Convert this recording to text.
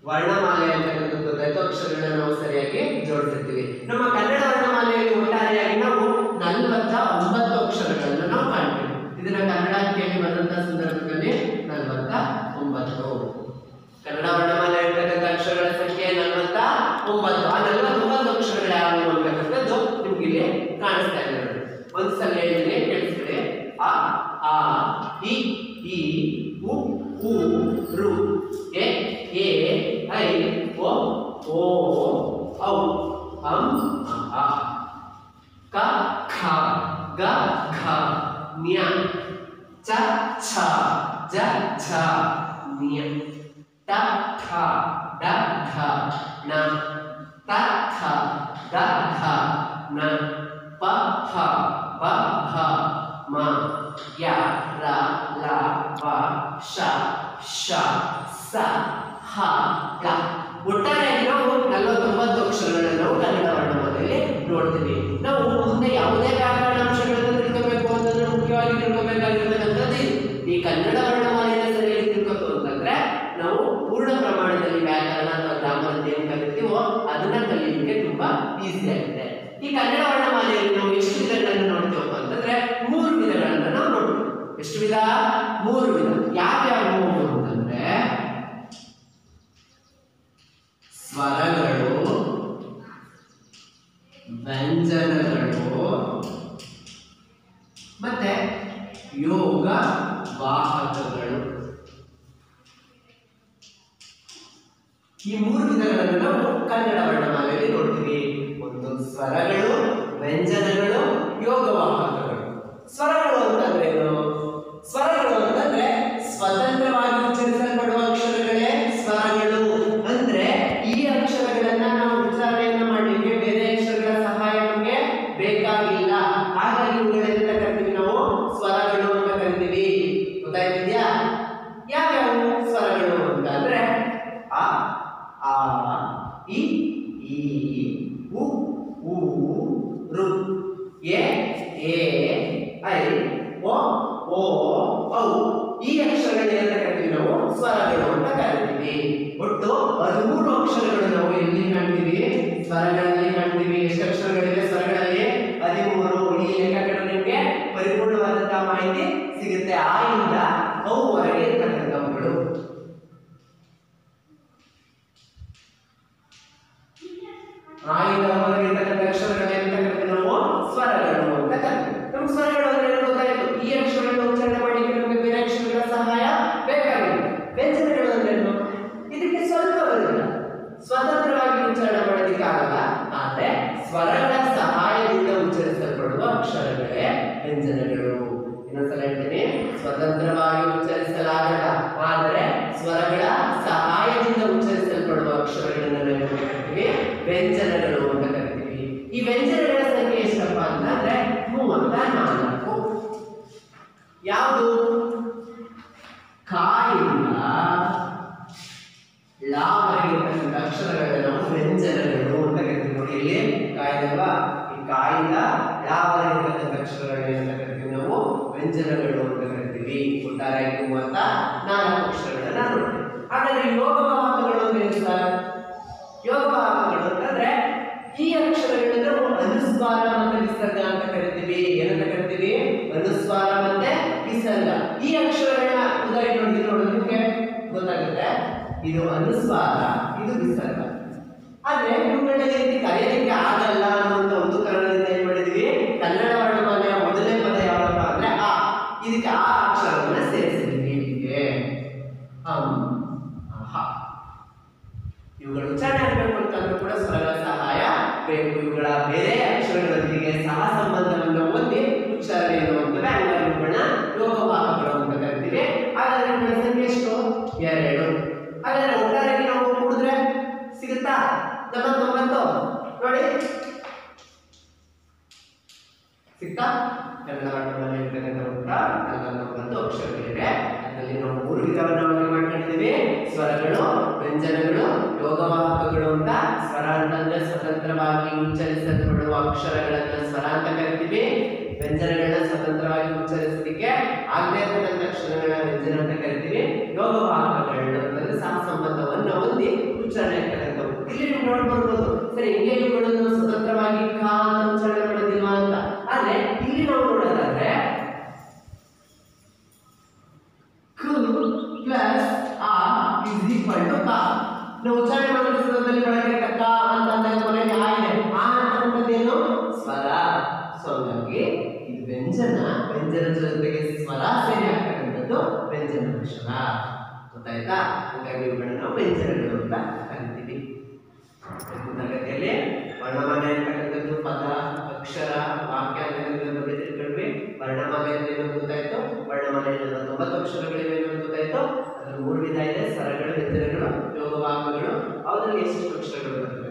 ವರ್ಣಮಾಲೆ ಅಂತಕ್ಕಂಥದ್ದು ಗೊತ್ತಾಯ್ತು ಅಕ್ಷರಗಳನ್ನ ನಾವು ಸರಿಯಾಗಿ ಜೋಡಿಸಿರ್ತೀವಿ ನಮ್ಮ ಕನ್ನಡ ವರ್ಣಮಾಲೆಯಲ್ಲಿ ಒಟ್ಟಾರೆಯಾಗಿ ನಾವು ನಲವತ್ತ ಒಂಬತ್ತು ಅಕ್ಷರಗಳನ್ನು ನಾವು ಕಾಣ್ತೀವಿ ಇದನ್ನ ಕನ್ನಡ ಕೇಳಿ ಬಂದಂತ ಸಂದರ್ಭದಲ್ಲಿ ನಲವತ್ತ ಒಂಬತ್ತು ಕನ್ನಡ ವರ್ಣಮಾಲೆ ಇರ್ತಕ್ಕಂಥ ಅಕ್ಷರಗಳ ಸಂಖ್ಯೆ ನಲವತ್ತ ಒಂಬತ್ತು ಆ ನಲವತ್ತೊಂಬತ್ತು ಅಕ್ಷರಗಳು ಯಾವುವು ಅಂತಕ್ಕಂಥದ್ದು ನಿಮ್ಗೆ ಇಲ್ಲಿ ಕಾಣಿಸ್ತಾ ಇದೆ ನೋಡಿ ಒಂದ್ಸಲ ಹೇಳಿದ್ರೆ ಕೇಳಿಸ್ಕೊಳ್ಳಿ ಅ ಆ ಇ ಈ ಉ ಉ ರು ಎ ಎ ಐ ಓ ಓ ಔ ಅಂ ಅ ಕ ಖ ಗ ಘ ನ್ಯ ಚ ಛ ಜ ಝ ನ್ಯ ಟ ಠ ಡ ಢ ನ ತ ಥ ದ ಧ ನ ಪ ಫ ಬ ಭ ಮ ಯ ರ ಲ ವ ಶ ಶ ಸ ಹ ಲ ಒಟ್ಟಾರೆಯಾಗಿ ನಾವು ನಲವತ್ತೊಂಬತ್ತು ಅಕ್ಷರಗಳನ್ನು ನಾವು ಕನ್ನಡ ವರ್ಣಮಾಲೆಯಲ್ಲಿ ನೋಡ್ತೀವಿ ನಾವು ಮುಂದೆ ಯಾವುದೇ ವ್ಯಾಕರಣಾಂಶಗಳನ್ನು ತಿಳ್ಕೋಬೇಕು ಅಂತಂದ್ರೆ ಮುಖ್ಯವಾಗಿ ತಿಳ್ಕೋಬೇಕಾಗಿರ್ತಕ್ಕಂಥದ್ದು ಇದು. ಈ ಕನ್ನಡ ವರ್ಣಮಾಲೆಯನ್ನು ಸರಿಯಾಗಿ ತಿಳ್ಕೊತು ಅಂತಂದ್ರೆ ನಾವು ಪೂರ್ಣ ಪ್ರಮಾಣದಲ್ಲಿ ವ್ಯಾಕರಣ ಅಥವಾ ಗ್ರಾಮರ್ ಅಂತ ಏನು ಕಲಿತೀವೋ ಅದನ್ನ ಕಲಿಯಲಿಕ್ಕೆ ತುಂಬಾ ಈಸಿ ಆಗುತ್ತೆ ಈ ಕನ್ನಡ ವರ್ಣಮಾಲೆಯಲ್ಲಿ ನಾವು ಎಷ್ಟು ವಿಧಗಳನ್ನು ನೋಡ್ತೀವಪ್ಪ ಅಂತಂದ್ರೆ ಮೂರು ವಿಧಗಳನ್ನ ನಾವು ನೋಡ್ತೀವಿ ಎಷ್ಟು ವಿಧ ಮೂರು ವಿಧ ಯಾವ್ಯಾವು ಅಂತಂದ್ರೆ ಸ್ವರಗಳು ವ್ಯಂಜನಗಳು ಮತ್ತೆ ಯೋಗ ವಾಹಕಗಳು ಈ ಮೂರು ವಿಧಗಳನ್ನು ನಾವು ಕನ್ನಡ ವರ್ಣಮಾಲೆಯಲ್ಲಿ ನೋಡ್ತೀವಿ ಒಂದು ಸ್ವರಗಳು ವ್ಯಂಜನಗಳು ಯೋಗವಾಹಕಗಳು ಸ್ವರಗಳು ಅಂತಂದ್ರೇನು ಸ್ವರಗಳು ಅಂತಂದ್ರೆ ಸ್ವತಂತ್ರವಾಗಿ ಉಚ್ಚರಿಸಲ್ಪಡುವ ಅಕ್ಷರಗಳೇ ಸ್ವರಗಳು ಅಂದ್ರೆ ಈ ಅಕ್ಷರಗಳನ್ನ ನಾವು ಉಚ್ಚಾರಣೆಯನ್ನ ಮಾಡಲಿಕ್ಕೆ ಬೇರೆ ಅಕ್ಷರಗಳ ಸಹಾಯ ನಮಗೆ ಬೇಕಾಗಿಲ್ಲ ಹಾಗಾಗಿ ಇವುಗಳನ್ನ ಕರಿತೀವಿ ನಾವು ಸ್ವರಗಳು ಅಂತ ಕರಿತೀವಿ ಗೊತ್ತಾಯ್ತಿದ್ಯಾ ಯಾವ್ಯಾವು ಸ್ವರಗಳು ಅಂತ ಅಂದ್ರೆ ಅ ಆ ಇ ಈ ಉ ಊ ರು ಎ ಎ ಐ ಓ ಓ ಔ ಈ ಅಕ್ಷರಗಳನ್ನ ಏನಂತ ಕರಿತೀವಿ ನಾವು ಸ್ವರಗಳು ಅಂತ ಕರಿತೀವಿ ಒಟ್ಟು ಹದಿಮೂರು ಅಕ್ಷರಗಳು ನಾವು ಎಲ್ಲಿ ಕಾಣ್ತೀವಿ ಸ್ವರಗಳಲ್ಲಿ ಕಾಣ್ತೀವಿ ಎಷ್ಟು ಅಕ್ಷರಗಳಿವೆ ಸ್ವರಗಳಲ್ಲಿ ಹದಿಮೂರು ಈ ಲೆಕ್ಕ ನಿಮಗೆ ಪರಿಪೂರ್ಣವಾದಂತಹ ಮಾಹಿತಿ ಸಿಗುತ್ತೆ ಆ ಇಂದ ಅವುವರೆಗೆ ಇರ್ತಕ್ಕಂಥವುಗಳು ಆಯಿಂದ ಹೊರಗೆ ಇರ್ತಕ್ಕಂಥ ಅಕ್ಷರಗಳು ಏನಂತ ಕರಿತೀವಿ ನಾವು ಸ್ವರಗಳು ಅಂತ ಕರಿತೀವಿ ನಮ್ಗೆ ಸ್ವರಗಳು ಅಂದ್ರೆ ಏನು ಗೊತ್ತಾಯ್ತು ಈ ಅಕ್ಷರಗಳನ್ನ ಉಚ್ಚಾರಣೆ ಮಾಡಲಿಕ್ಕೆ ನಮಗೆ ಬೇರೆ ಅಕ್ಷರಗಳ ಸಹಾಯ ಬೇಕಾಗಿಲ್ಲ ವ್ಯಂಜನಗಳು ಅಂದ್ರೆ ಏನು ಇದಕ್ಕೆ ಸ್ವಲ್ಪ ಬರಲಿಲ್ಲ ಸ್ವತಂತ್ರವಾಗಿ ಉಚ್ಚಾರಣೆ ಮಾಡೋದಕ್ಕೆ ಆಗಲ್ಲ ಆದ್ರೆ ಸ್ವರಗಳ ಸಹಾಯದಿಂದ ಉಚ್ಚರಿಸಲ್ಪಡುವ ಅಕ್ಷರಗಳೇ ವ್ಯಂಜನಗಳು ಇನ್ನೊಂದ್ಸಲ ಹೇಳ್ತೀನಿ ಸ್ವತಂತ್ರವಾಗಿ ಉಚ್ಚರಿಸಲಾಗಲ್ಲ ಆದರೆ ಸ್ವರಗಳ ಸಹಾಯದಿಂದ ಉಚ್ಚರಿಸಲ್ಪಡುವ ಅಕ್ಷರಗಳನ್ನು ನಾವು ಕರಿತೀವಿ ವ್ಯಂಜನಗಳು ಅಂತ ಕರಿತೀವಿ ಈ ವ್ಯಂಜನಗಳ ಸಂಖ್ಯೆ ಎಷ್ಟಪ್ಪ ಅಂತಂದ್ರೆ ಮೂವತ್ತ ನಾಲ್ಕು ಯಾವುದು ಕಾಯಿಂದ ಲಾವರೆಗಿರ್ತಕ್ಕಂಥ ಅಕ್ಷರಗಳನ್ನ ನಾವು ವ್ಯಂಜನಗಳು ಅಂತ ಕರಿತೀವಿ ನೋಡಿ ಇಲ್ಲಿ ಕಾಯ್ದಲ್ವಾ ಈ ಕಾಯಿಂದ ಲಾವರೆಗಿರ್ತಕ್ಕಂಥ ಅಕ್ಷರಗಳನ್ನ ಅಂತ ಕರಿತೀವಿ ನಾವು ವ್ಯಂಜನಗಳು ಅಂತ ಕರಿತೀವಿ ಒಟ್ಟಾರೆ ಮೂವತ್ತ ನಾಲ್ಕು ಅಕ್ಷರಗಳನ್ನ ನೋಡ್ತೀವಿ ಹಾಗಾದ್ರೆ ಯೋಗವಾಹಕಗಳು ಅಂದ್ರೆ ಏನು ಸರ್ ಯೋಗವಾಹಕಗಳು ಅಂತಂದ್ರೆ ಈ ಅಕ್ಷರಗಳನ್ನ ನಾವು ಅನುಸ್ವಾರ ಮತ್ತೆ ವಿಸರ್ಗ ಅಂತ ಕರಿತೀವಿ ಏನಂತ ಕರಿತೀವಿ ಅನುಸ್ವಾರ ಮತ್ತೆ ವಿಸರ್ಗ ಈ ಅಕ್ಷರಗಳನ್ನ ಉದಾಹರಣೆ ನೋಡಿ ನೋಡೋದು ನಿಮ್ಗೆ ಗೊತ್ತಾಗುತ್ತೆ ಇದು ಅನುಸ್ವಾರ ಇದು ವಿಸರ್ಗ ಆದ್ರೆ ಇವುಗಳನ್ನ ಈ ರೀತಿ ಕರೆಯಲಿಕ್ಕೆ ಆಗಲ್ಲ ಅನ್ನುವಂತ ಒಂದು ಕಾರಣದಿಂದ ಏನ್ ಮಾಡಿದೀವಿ ಕನ್ನಡ ವರ್ಣಮಾಲೆಯ ಮೊದಲನೇ ಪದ ಯಾವಪ್ಪ ಅಂದ್ರೆ ಆ ಇದಕ್ಕೆ ಆ ಅಕ್ಷರವನ್ನ ಸೇರಿಸಿದೀವಿ ಇಲ್ಲಿಗೆ ಅಂ ಅಹ ಇವುಗಳು ಉಚ್ಚಾರಣೆ ಆಗಬೇಕು ಅಂತಂದ್ರೂ ಕೂಡ ಸ್ವರಗಳ ಸಹಾಯ ಬೇಕು ಇವುಗಳ ಬೇರೆ ಅಕ್ಷರಗಳೊಂದಿಗೆ ಸಹ ಸಂಬಂಧವನ್ನು ಹೊಂದಿ ಉಚ್ಚಾರಣೆಯನ್ನು ಹೊಂದಿವೆ ಹಂಗಾಗಿ ಇವುಗಳನ್ನ ಲೋಕವಾಹಕಗಳು ಅಂತ ಕರಿತೀವಿ ಹಾಗಾದ್ರೆ ಇವುಗಳ ಸಂಖ್ಯೆ ಎಷ್ಟು ಎರಡು ಹಾಗಾದ್ರೆ ಒಟ್ಟಾರೆಯಾಗಿ ನಾವು ಕೂಡಿದ್ರೆ ಸಿಗುತ್ತಾ ನಲವತ್ತೊಂಬತ್ತು ನೋಡಿ ಸಿಗ್ತಾ ಕನ್ನಡ ವರ್ಣಮಾಲೆ ಇರ್ತಕ್ಕಂಥ ಉತ್ತರ ನಲವತ್ತೊಂಬತ್ತು ಅಕ್ಷರಗಳಿವೆ ಅದರಲ್ಲಿ ನಾವು ಮೂರು ವಿಧವನ್ನು ಆಯ್ಕೆ ಮಾಡ್ಕೊಂಡಿದ್ದೀವಿ ಸ್ವರಗಳು ವ್ಯಂಜನಗಳು ಯೋಗವಾಹಕಗಳು ಅಂತ ಸ್ವರ ಅಂತಂದ್ರೆ ಸ್ವತಂತ್ರವಾಗಿ ಉಚ್ಚರಿಸಲ್ಪಡುವ ಅಕ್ಷರಗಳನ್ನ ಸ್ವರ ಅಂತ ಕರಿತೀವಿ ವ್ಯಂಜನಗಳನ್ನ ಸ್ವತಂತ್ರವಾಗಿ ಉಚ್ಚರಿಸಲಿಕ್ಕೆ ಆಗದೇ ಇರತಕ್ಕಂಥ ಅಕ್ಷರಗಳನ್ನ ವ್ಯಂಜನ ಅಂತ ಕರಿತೀವಿ ಯೋಗವಾಹಕಗಳು ಅಂತಂದ್ರೆ ಸಹ ಸಂಬಂಧವನ್ನು ಹೊಂದಿ ಡೌಟ್ ಬರ್ಬೋದು ಸರಿ ಹಿಂಗೆ ಇವುಗಳನ್ನು ಸ್ವತಂತ್ರವಾಗಿ ಕ ಅಂತ ಉಚ್ಚಾರಣೆ ಮಾಡೋದಿಲ್ವಾ ಅಂತ ಆದ್ರೆ ಇಲ್ಲಿ ನಾವು ನೋಡೋದಾದ್ರೆ ಕ ಪ್ಲಸ್ ಆ ಇಸ್ ಈಕ್ವಲ್ ಟು ಕ ನಾವು ಉಚ್ಚಾರಣೆ ಮಾಡುವ ಸಂದರ್ಭದಲ್ಲಿ ಬಳಕೆ ಕ ಅಂತ ಅಂದಾಗ ಕೊನೆಗೆ ಆ ಇದೆ ಆ ಅಂತಕ್ಕಂಥದ್ದೇನು ಸ್ವರ ಸೊ ಹಂಗಾಗಿ ಇದು ವ್ಯಂಜನ ವ್ಯಂಜನ ಜೊತೆಗೆ ಸ್ವರ ಸೇರಿ ಆಗ್ತಕ್ಕಂಥದ್ದು ವ್ಯಂಜನ ಅಕ್ಷರ ಗೊತ್ತಾಯ್ತಾ ಹಾಗಾಗಿ ಇವುಗಳನ್ನ ನಾವು ವ್ಯಂಜನಗಳು ಅಂತ ಕರಿತೀವಿ ಇವತ್ತಿನ ತರಗತಿಯಲ್ಲಿ ವರ್ಣಮಾಲೆ ಅಂತಕ್ಕಂಥದ್ದು ಪದ ಅಕ್ಷರ ವಾಕ್ಯ ಅಂತಕ್ಕಂಥದ್ರ ಬಗ್ಗೆ ತಿಳ್ಕೊಂಡ್ವಿ ವರ್ಣಮಾಲೆ ಅಂದ್ರೆ ಏನು ಅಂತ ಗೊತ್ತಾಯ್ತು ವರ್ಣಮಾಲೆಯಲ್ಲಿ ನಲವತ್ತೊಂಬತ್ತು ಅಕ್ಷರಗಳಿವೆ ಏನು ಅಂತ ಗೊತ್ತಾಯ್ತು ಅದ್ರ ಮೂರು ವಿಧ ಇದೆ ಸ್ವರಗಳು ವ್ಯಂಜನಗಳು ಯೋಗವಾಕ್ಯಗಳು ಅದ್ರಲ್ಲಿ ಎಷ್ಟು ಅಕ್ಷರಗಳು ಬರ್ತವೆ